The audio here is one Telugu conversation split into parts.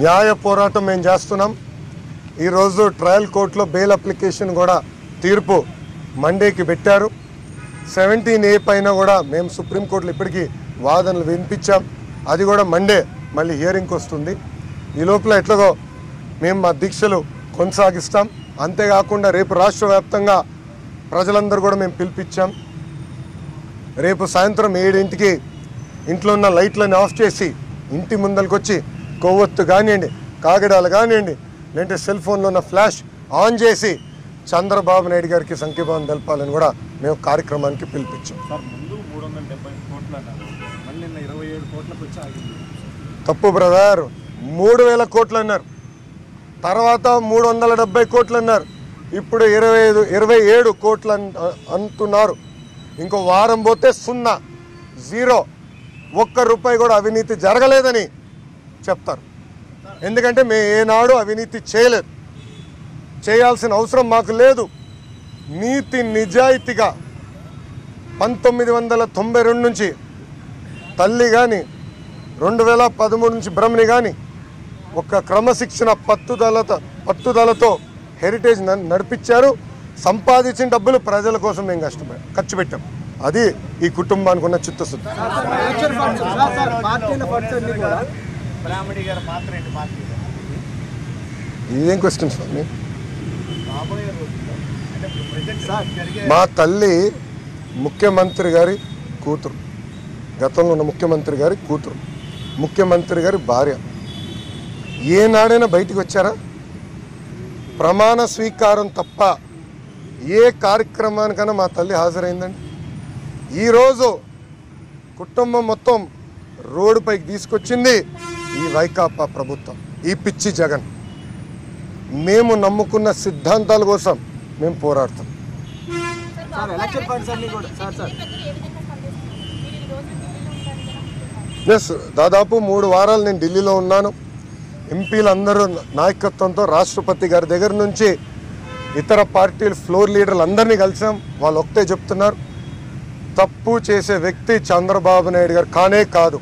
న్యాయ పోరాటం మేము చేస్తున్నాం ఈరోజు ట్రయల్ కోర్టులో బెయిల్ అప్లికేషన్ కూడా తీర్పు మండేకి పెట్టారు సెవెంటీన్ ఏ పైన కూడా మేము సుప్రీంకోర్టులో ఇప్పటికీ వాదనలు వినిపించాం అది కూడా మండే మళ్ళీ హియరింగ్కి వస్తుంది ఈ లోపల ఎట్లాగో మేము మా దీక్షలు కొనసాగిస్తాం అంతేకాకుండా రేపు రాష్ట్ర వ్యాప్తంగా ప్రజలందరూ కూడా మేము పిలిపించాం రేపు సాయంత్రం ఏడింటికి ఇంట్లో ఉన్న లైట్లను ఆఫ్ చేసి ఇంటి ముందరికి వచ్చి కొవ్వొత్తు కానివ్వండి కాగడాలు కానివ్వండి లేదంటే సెల్ ఫోన్లో ఉన్న ఫ్లాష్ ఆన్ చేసి చంద్రబాబు నాయుడు గారికి సంఖ్యభావం తెలపాలని కూడా మేము కార్యక్రమానికి పిలిపించాం సార్ ముందు మూడు వందల డెబ్బై కోట్లు అన్నారు మళ్ళీ నిన్న ఇరవై ఏడు కోట్లకు వచ్చి ఆగింది తప్పు బ్రదర్ మూడు వేల కోట్లు అన్నారు తర్వాత మూడు వందల డెబ్బై కోట్లు అన్నారు ఇప్పుడు ఇరవై ఐదు ఇరవై ఏడు కోట్లు అన్- అంటున్నారు ఇంకో వారం పోతే సున్నా జీరో ఒక్క రూపాయి కూడా అవినీతి జరగలేదని చెప్తారు ఎందుకంటే మేము ఏనాడు అవినీతి చేయలేదు చేయాల్సిన అవసరం మాకు లేదు నీతి నిజాయితీగా పంతొమ్మిది వందల తొంభై రెండు నుంచి తల్లి కానీ రెండు వేల పదమూడు నుంచి బ్రహ్మని కానీ ఒక క్రమశిక్షణ పట్టుదలతో పట్టుదలతో హెరిటేజ్ న- నడిపించారు సంపాదించిన డబ్బులు ప్రజల కోసం మేము కష్టపడి ఖర్చు పెట్టాం అది ఈ కుటుంబానికి ఉన్న చిత్తశుద్ధి ఎలక్షన్ ఫండ్స్ సార్ సార్ పార్టీల ఫండ్స్ అన్ని కూడా బ్రాహ్మణి గారి పాత్ర ఏంటి పార్టీ ఇదేం క్వశ్చన్ స్వామి రాబోయే రోజుల్లో అంటే ప్రజెంట్ జరిగే మా తల్లి ముఖ్యమంత్రి గారి కూతురు గతంలో ఉన్న ముఖ్యమంత్రి గారి కూతురు ముఖ్యమంత్రి గారి భార్య ఏనాడైనా బయటికి వచ్చారా ప్రమాణ స్వీకారం తప్ప ఏ కార్యక్రమానికైనా మా తల్లి హాజరైందండి ఈరోజు కుటుంబం మొత్తం రోడ్డుపైకి తీసుకొచ్చింది ఈ వైకాపా ప్రభుత్వం ఈ పిచ్చి జగన్ మేము నమ్ముకున్న సిద్ధాంతాల కోసం మేము పోరాడుతాం సార్ ఎలక్షన్ ఫండ్స్ అన్ని కూడా సార్ సార్ ఎస్ దాదాపు మూడు వారాలు నేను ఢిల్లీలో ఉన్నాను ఎంపీలందరూ నాయకత్వంతో రాష్ట్రపతి గారి దగ్గర నుంచి ఇతర పార్టీల ఫ్లోర్ లీడర్లు అందరినీ కలిసాం వాళ్ళు ఒకటే చెప్తున్నారు తప్పు చేసే వ్యక్తి చంద్రబాబు నాయుడు గారు కానే కాదు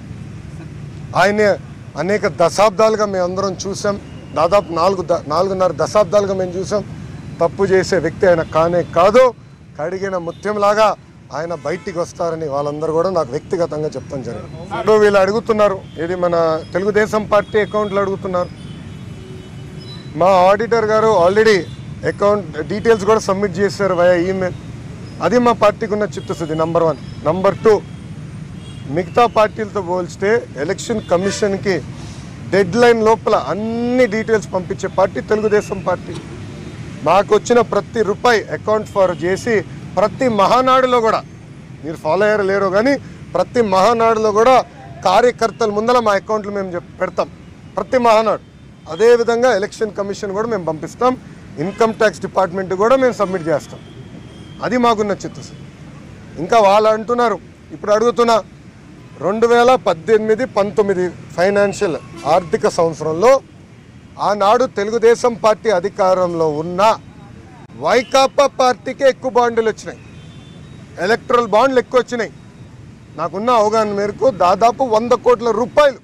ఆయన అనేక దశాబ్దాలుగా మేము అందరం చూసాం దాదాపు నాలుగు ద నాలుగున్నర దశాబ్దాలుగా మేము చూసాం తప్పు చేసే వ్యక్తి ఆయన కానే కాదు కడిగిన ముత్యంలాగా ఆయన బయటికి వస్తారని వాళ్ళందరూ కూడా నాకు వ్యక్తిగతంగా చెప్తాం జరిగింది ఇప్పుడు వీళ్ళు అడుగుతున్నారు ఇది మన తెలుగుదేశం పార్టీ అకౌంట్లు అడుగుతున్నారు మా ఆడిటర్ గారు ఆల్రెడీ అకౌంట్ డీటెయిల్స్ కూడా సబ్మిట్ చేశారు వయా ఈమెయిల్ అది మా పార్టీకి ఉన్న చిత్తశుద్ధి నంబర్ వన్ నంబర్ టూ మిగతా పార్టీలతో పోల్చితే ఎలక్షన్ కమిషన్కి డెడ్ లైన్ లోపల అన్ని డీటెయిల్స్ పంపించే పార్టీ తెలుగుదేశం పార్టీ మాకు వచ్చిన ప్రతి రూపాయి అకౌంట్ ఫర్ చేసి ప్రతి మహానాడులో కూడా మీరు ఫాలో అయ్యారో లేరో కానీ ప్రతి మహానాడులో కూడా కార్యకర్తల ముందర మా అకౌంట్లు మేము చెప్ పెడతాం ప్రతి మహానాడు అదేవిధంగా ఎలక్షన్ కమిషన్ కూడా మేము పంపిస్తాం ఇన్కమ్ ట్యాక్స్ డిపార్ట్మెంట్ కూడా మేము సబ్మిట్ చేస్తాం అది మాకున్న చిత్తశుద్ధి ఇంకా వాళ్ళు అంటున్నారు ఇప్పుడు అడుగుతున్నా రెండు వేల పద్దెనిమిది పంతొమ్మిది ఫైనాన్షియల్ ఆర్థిక సంవత్సరంలో ఆనాడు తెలుగుదేశం పార్టీ అధికారంలో ఉన్న వైకాపా పార్టీకే ఎక్కువ బాండ్లు వచ్చినాయి ఎలక్ట్రల్ బాండ్లు ఎక్కువ వచ్చినాయి నాకున్న అవగాహన మేరకు దాదాపు వంద కోట్ల రూపాయలు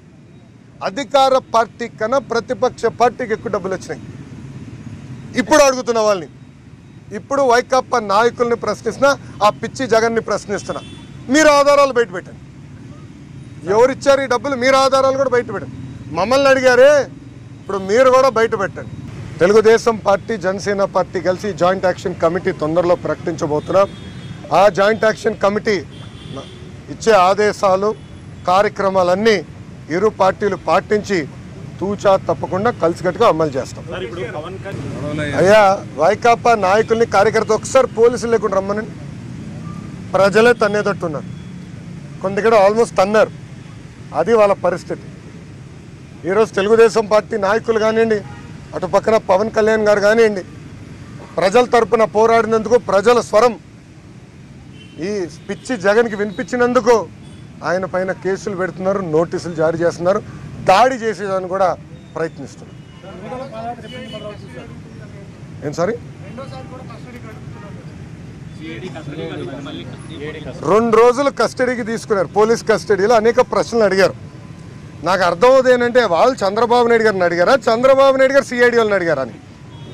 అధికార పార్టీ కన్నా ప్రతిపక్ష పార్టీకి ఎక్కువ డబ్బులు వచ్చినాయి ఇప్పుడు అడుగుతున్న వాళ్ళని ఇప్పుడు వైకాపా నాయకుల్ని ప్రశ్నిస్తున్నా ఆ పిచ్చి జగన్ని ప్రశ్నిస్తున్నా మీరు ఆధారాలు బయట పెట్టండి ఎవరిచ్చారు ఈ డబ్బులు మీరు ఆధారాలు కూడా బయట పెట్టండి మమ్మల్ని అడిగారే ఇప్పుడు మీరు కూడా బయట పెట్టండి తెలుగుదేశం పార్టీ జనసేన పార్టీ కలిసి జాయింట్ యాక్షన్ కమిటీ తొందరలో ప్రకటించబోతున్నాం ఆ జాయింట్ యాక్షన్ కమిటీ ఇచ్చే ఆదేశాలు కార్యక్రమాలన్నీ ఇరు పార్టీలు పాటించి తూచా తప్పకుండా కలిసికట్టుగా అమలు చేస్తాం సార్ ఇప్పుడు పవన్ కళ్యాణ్ అయ్యా వైకాపా నాయకుల్ని కార్యకర్త ఒకసారి పోలీసులు లేకుండా రమ్మని ప్రజలే తన్నేటట్టున్నారు కొంత ఇక్కడ ఆల్మోస్ట్ తన్నారు అది వాళ్ళ పరిస్థితి ఈరోజు తెలుగుదేశం పార్టీ నాయకులు కానివ్వండి అటు పక్కన పవన్ కళ్యాణ్ గారు కానివ్వండి ప్రజల తరపున పోరాడినందుకు ప్రజల స్వరం ఈ పిచ్చి జగన్కి వినిపించినందుకు ఆయన పైన కేసులు పెడుతున్నారు నోటీసులు జారీ చేస్తున్నారు దాడి చేసేదాన్ని కూడా ప్రయత్నిస్తున్నారు ఏం సారీ రెండు రోజులు కస్టడీకి తీసుకున్నారు పోలీస్ కస్టడీలో అనేక ప్రశ్నలు అడిగారు నాకు అర్థం అవుతుంది ఏంటంటే వాళ్ళు చంద్రబాబు నాయుడు గారిని అడిగారా చంద్రబాబు నాయుడు గారు సిఐడి వాళ్ళని అడిగారా అని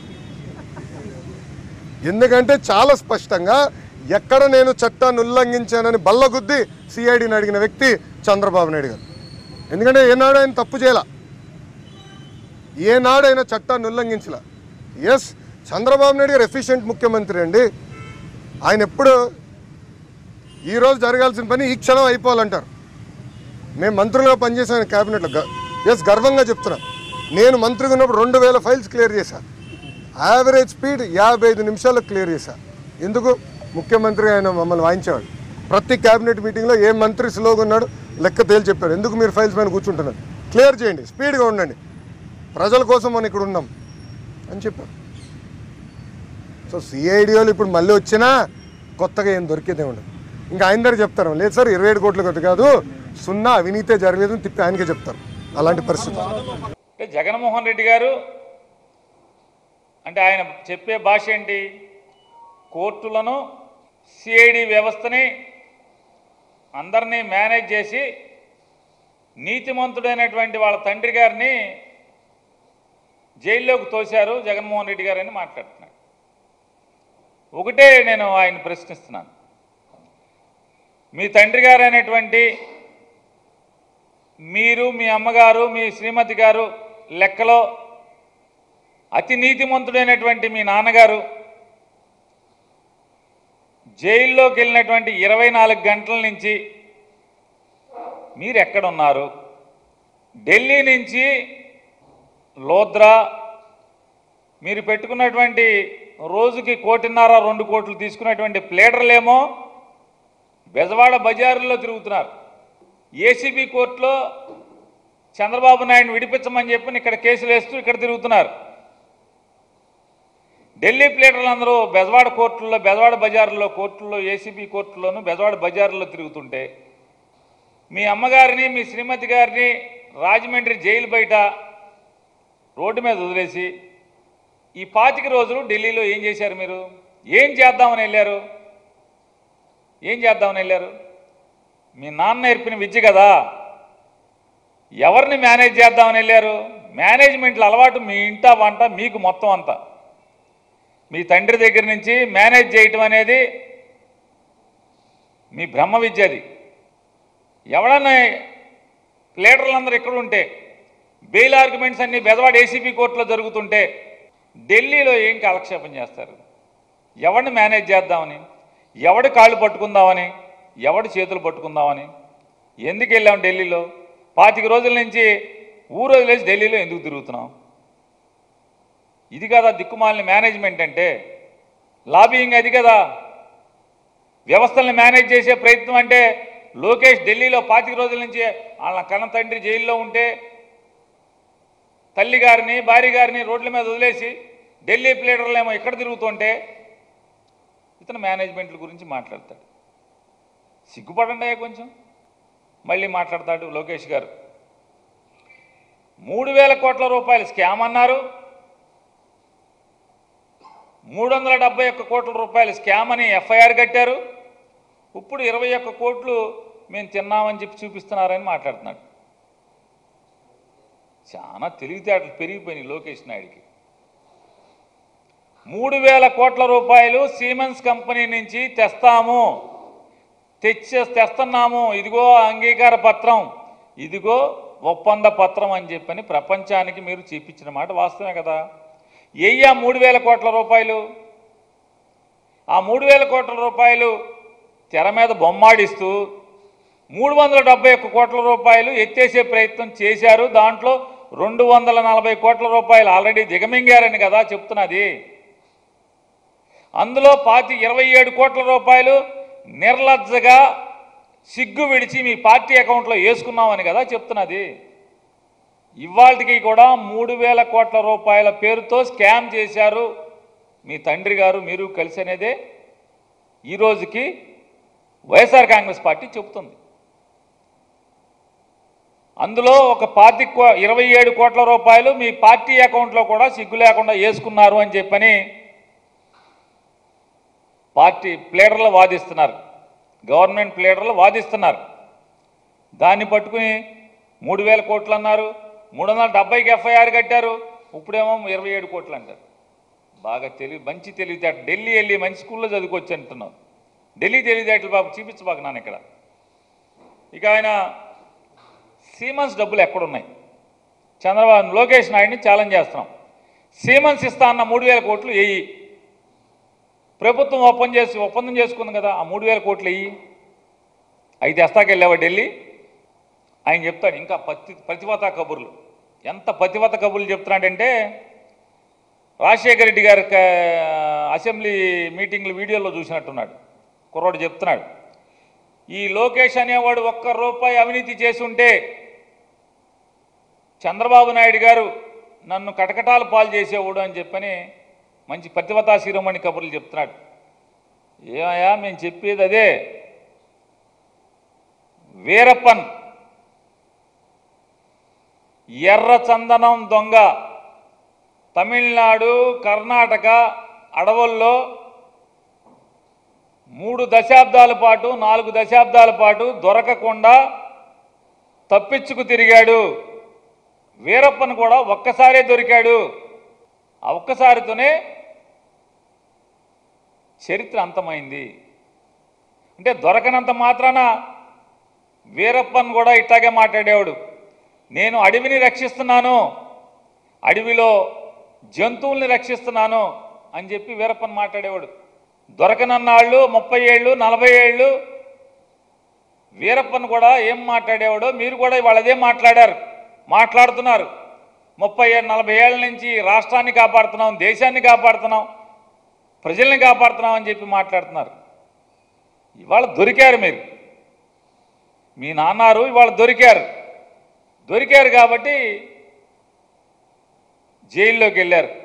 ఎందుకంటే చాలా స్పష్టంగా ఎక్కడ నేను చట్టాన్ని ఉల్లంఘించానని బల్లగుద్ది సిఐడిని అడిగిన వ్యక్తి చంద్రబాబు నాయుడు గారు ఎందుకంటే ఏనాడు ఆయన తప్పు చేయాల ఏనాడు ఆయన చట్టాన్ని ఉల్లంఘించలా ఎస్ చంద్రబాబు నాయుడు గారు ఎఫిషియెంట్ ముఖ్యమంత్రి అండి ఆయన ఎప్పుడు ఈరోజు జరగాల్సిన పని ఈ క్షణం అయిపోవాలంటారు మేము మంత్రులుగా పనిచేసాను క్యాబినెట్లో ఎస్ గర్వంగా చెప్తున్నా నేను మంత్రిగా ఉన్నప్పుడు రెండు వేల ఫైల్స్ క్లియర్ చేశా యావరేజ్ స్పీడ్ యాభై ఐదు నిమిషాల్లో క్లియర్ చేశా ఎందుకు ముఖ్యమంత్రి ఆయన మమ్మల్ని వాయించేవాడు ప్రతి క్యాబినెట్ మీటింగ్లో ఏ మంత్రి స్లోగా ఉన్నాడు లెక్క తేల్చి చెప్పారు ఎందుకు మీరు ఫైల్స్ పైన కూర్చుంటున్నారు క్లియర్ చేయండి స్పీడ్గా ఉండండి ప్రజల కోసం మనం ఇక్కడ ఉన్నాం అని చెప్పారు సో సిఐడి వాళ్ళు ఇప్పుడు మళ్ళీ వచ్చినా కొత్తగా ఏం దొరికేదే ఉండదు ఇంకా ఆయన దగ్గర చెప్తారు లేదు సార్ ఇరవై ఏడు కోట్ల కొద్ది కాదు సున్నా అవినీతే జరగలేదని తిప్పి ఆయనకే చెప్తారు అలాంటి పరిస్థితి అంటే జగన్మోహన్ రెడ్డి గారు అంటే ఆయన చెప్పే భాష ఏంటి కోర్టులను సిఐడి వ్యవస్థని అందరినీ మేనేజ్ చేసి నీతిమంతుడైనటువంటి వాళ్ళ తండ్రి గారిని జైల్లోకి తోశారు జగన్మోహన్ రెడ్డి గారు అని మాట్లాడుతున్నాడు ఒకటే నేను ఆయన ప్రశ్నిస్తున్నాను మీ తండ్రి గారు అనేటువంటి మీరు మీ అమ్మగారు మీ శ్రీమతి గారు లెక్కలో అతి నీతిమంతుడైనటువంటి మీ నాన్నగారు జైల్లోకి వెళ్ళినటువంటి ఇరవై నాలుగు గంటల నుంచి మీరు ఎక్కడున్నారు ఢిల్లీ నుంచి లోద్రా మీరు పెట్టుకున్నటువంటి రోజుకి కోటిన్నర రెండు కోట్లు తీసుకున్నటువంటి ప్లేడర్లేమో బెజవాడ బజారుల్లో తిరుగుతున్నారు ఏసీబీ కోర్టులో చంద్రబాబు నాయుడు విడిపించమని చెప్పి ఇక్కడ కేసులు వేస్తూ ఇక్కడ తిరుగుతున్నారు ఢిల్లీ ప్లేటర్లు అందరూ బెజవాడ కోర్టుల్లో బెజవాడ బజార్లో కోర్టుల్లో ఏసీబీ కోర్టులోను బెజవాడ బజార్లో తిరుగుతుంటే మీ అమ్మగారిని మీ శ్రీమతి గారిని రాజమండ్రి జైలు బయట రోడ్డు మీద వదిలేసి ఈ పాతిక రోజులు ఢిల్లీలో ఏం చేశారు మీరు ఏం చేద్దామని వెళ్ళారు ఏం చేద్దామని వెళ్ళారు మీ నాన్న నేర్పిన విద్య కదా ఎవరిని మేనేజ్ చేద్దామని వెళ్ళారు మేనేజ్మెంట్లో అలవాటు మీ ఇంట వంట మీకు మొత్తం అంతా మీ తండ్రి దగ్గర నుంచి మేనేజ్ చేయటం అనేది మీ బ్రహ్మ విద్య అది ఎవడన్నా లీడర్లందరూ ఇక్కడ ఉంటే బెయిల్ ఆర్గ్యుమెంట్స్ అన్ని బెదవాడ ఏసీబీ కోర్టులో జరుగుతుంటే ఢిల్లీలో ఏం కాలక్షేపం చేస్తారు ఎవరిని మేనేజ్ చేద్దామని ఎవడి కాళ్ళు పట్టుకుందామని ఎవడి చేతులు పట్టుకుందామని ఎందుకు వెళ్ళాం ఢిల్లీలో పాతిక రోజుల నుంచి ఊరు వదిలేసి ఢిల్లీలో ఎందుకు తిరుగుతున్నాం ఇది కదా దిక్కుమాలిన మేనేజ్మెంట్ అంటే లాబియింగ్ అది కదా వ్యవస్థల్ని మేనేజ్ చేసే ప్రయత్నం అంటే లోకేష్ ఢిల్లీలో పాతిక రోజుల నుంచి వాళ్ళ కన్న తండ్రి జైల్లో ఉంటే తల్లి గారిని భార్య గారిని రోడ్ల మీద వదిలేసి ఢిల్లీ ప్లేడర్లు ఏమో ఇక్కడ తిరుగుతుంటే ఇతను మేనేజ్మెంట్ల గురించి మాట్లాడతాడు సిగ్గుపడండి అయ్యా కొంచెం మళ్ళీ మాట్లాడతాడు లోకేష్ గారు మూడు వేల కోట్ల రూపాయలు స్కామ్ అన్నారు మూడు వందల డెబ్బై ఒక్క కోట్ల రూపాయలు స్కామ్ అని ఎఫ్ఐఆర్ కట్టారు ఇప్పుడు ఇరవై ఒక్క కోట్లు మేము తిన్నామని చెప్పి చూపిస్తున్నారని మాట్లాడుతున్నాడు చాలా తెలివితేటలు పెరిగిపోయినాయి లోకేష్ నాయుడికి మూడు వేల కోట్ల రూపాయలు సీమెన్స్ కంపెనీ నుంచి తెస్తాము తెచ్చే తెస్తున్నాము ఇదిగో అంగీకార పత్రం ఇదిగో ఒప్పంద పత్రం అని చెప్పని ప్రపంచానికి మీరు చూపించిన మాట వాస్తవమే కదా ఎయ్యా మూడు వేల కోట్ల రూపాయలు ఆ మూడు వేల కోట్ల రూపాయలు తెర మీద బొమ్మాడిస్తూ మూడు వందల డెబ్బై ఒక్క కోట్ల రూపాయలు ఎత్తేసే ప్రయత్నం చేశారు దాంట్లో రెండు వందల నలభై కోట్ల రూపాయలు ఆల్రెడీ దిగమింగారని కదా చెప్తున్నది అందులో పాతి ఇరవై ఏడు కోట్ల రూపాయలు నిర్లజ్జగా సిగ్గు విడిచి మీ పార్టీ అకౌంట్లో వేసుకున్నామని కదా చెప్తున్నది ఇవాళకి కూడా మూడు వేల కోట్ల రూపాయల పేరుతో స్కామ్ చేశారు మీ తండ్రి గారు మీరు కలిసి అనేదే ఈ రోజుకి వైఎస్ఆర్ కాంగ్రెస్ పార్టీ చెబుతుంది అందులో ఒక పాతి కో- ఇరవై ఏడు కోట్ల రూపాయలు మీ పార్టీ అకౌంట్లో కూడా సిగ్గు లేకుండా వేసుకున్నారు అని చెప్పని పార్టీ ప్లేడర్లు వాదిస్తున్నారు గవర్నమెంట్ ప్లేడర్లు వాదిస్తున్నారు దాన్ని పట్టుకుని మూడు వేల కోట్లు అన్నారు మూడు వందల డెబ్బైకి ఎఫ్ఐఆర్ కట్టారు ఇప్పుడేమో ఇరవై ఏడు కోట్లు అంటారు బాగా తెలివి మంచి తెలివితేట ఢిల్లీ వెళ్ళి మంచి స్కూల్లో చదువుకొచ్చి అంటున్నావు ఢిల్లీ తెలివితేటలు బాబు చూపించబాకు నాన్న ఇక్కడ ఇక ఆయన సీమన్స్ డబ్బులు ఎక్కడున్నాయి చంద్రబాబు లోకేష్ నాయుడిని ఛాలెంజ్ చేస్తున్నాం సీమన్స్ ఇస్తా అన్న మూడు వేల కోట్లు వెయ్యి ప్రభుత్వం ఒప్పందం చేసి ఒప్పందం చేసుకుంది కదా ఆ మూడు వేల కోట్లు వెయ్యి అవి తెస్తాకెళ్ళావా ఢిల్లీ ఆయన చెప్తాడు ఇంకా పతి ప్రతివత కబుర్లు ఎంత పతివత కబుర్లు చెప్తున్నాడంటే రాజశేఖర రెడ్డి గారి క- అసెంబ్లీ మీటింగ్లు వీడియోలో చూసినట్టున్నాడు కుర్రోడు చెప్తున్నాడు ఈ లోకేష్ అనేవాడు ఒక్క రూపాయి అవినీతి చేసి ఉంటే చంద్రబాబు నాయుడు గారు నన్ను కటకటాలు పాలు చేసేవాడు అని చెప్పని మంచి ప్రతివతా శిరోమణి కబుర్లు చెప్తున్నాడు ఏమయ్యా మేము చెప్పేది అదే వీరప్పన్ ఎర్ర చందనం దొంగ తమిళనాడు కర్ణాటక అడవుల్లో మూడు దశాబ్దాల పాటు నాలుగు దశాబ్దాల పాటు దొరకకుండా తప్పించుకు తిరిగాడు వీరప్పన్ కూడా ఒక్కసారే దొరికాడు ఆ ఒక్కసారితోనే చరిత్ర అంతమైంది అంటే దొరకనంత మాత్రాన వీరప్పన్ కూడా ఇట్లాగే మాట్లాడేవాడు నేను అడవిని రక్షిస్తున్నాను అడవిలో జంతువుల్ని రక్షిస్తున్నాను అని చెప్పి వీరప్పన్ మాట్లాడేవాడు దొరకనన్నాళ్ళు ముప్పై ఏళ్ళు నలభై ఏళ్ళు వీరప్పన్ కూడా ఏం మాట్లాడేవాడో మీరు కూడా ఇవాళ అదే మాట్లాడారు మాట్లాడుతున్నారు ముప్పై ఏళ్ళు నలభై ఏళ్ళ నుంచి రాష్ట్రాన్ని కాపాడుతున్నాం దేశాన్ని కాపాడుతున్నాం ప్రజల్ని కాపాడుతున్నాం అని చెప్పి మాట్లాడుతున్నారు ఇవాళ దొరికారు మీరు మీ నాన్నారు ఇవాళ దొరికారు దొరికారు కాబట్టి జైల్లోకి వెళ్ళారు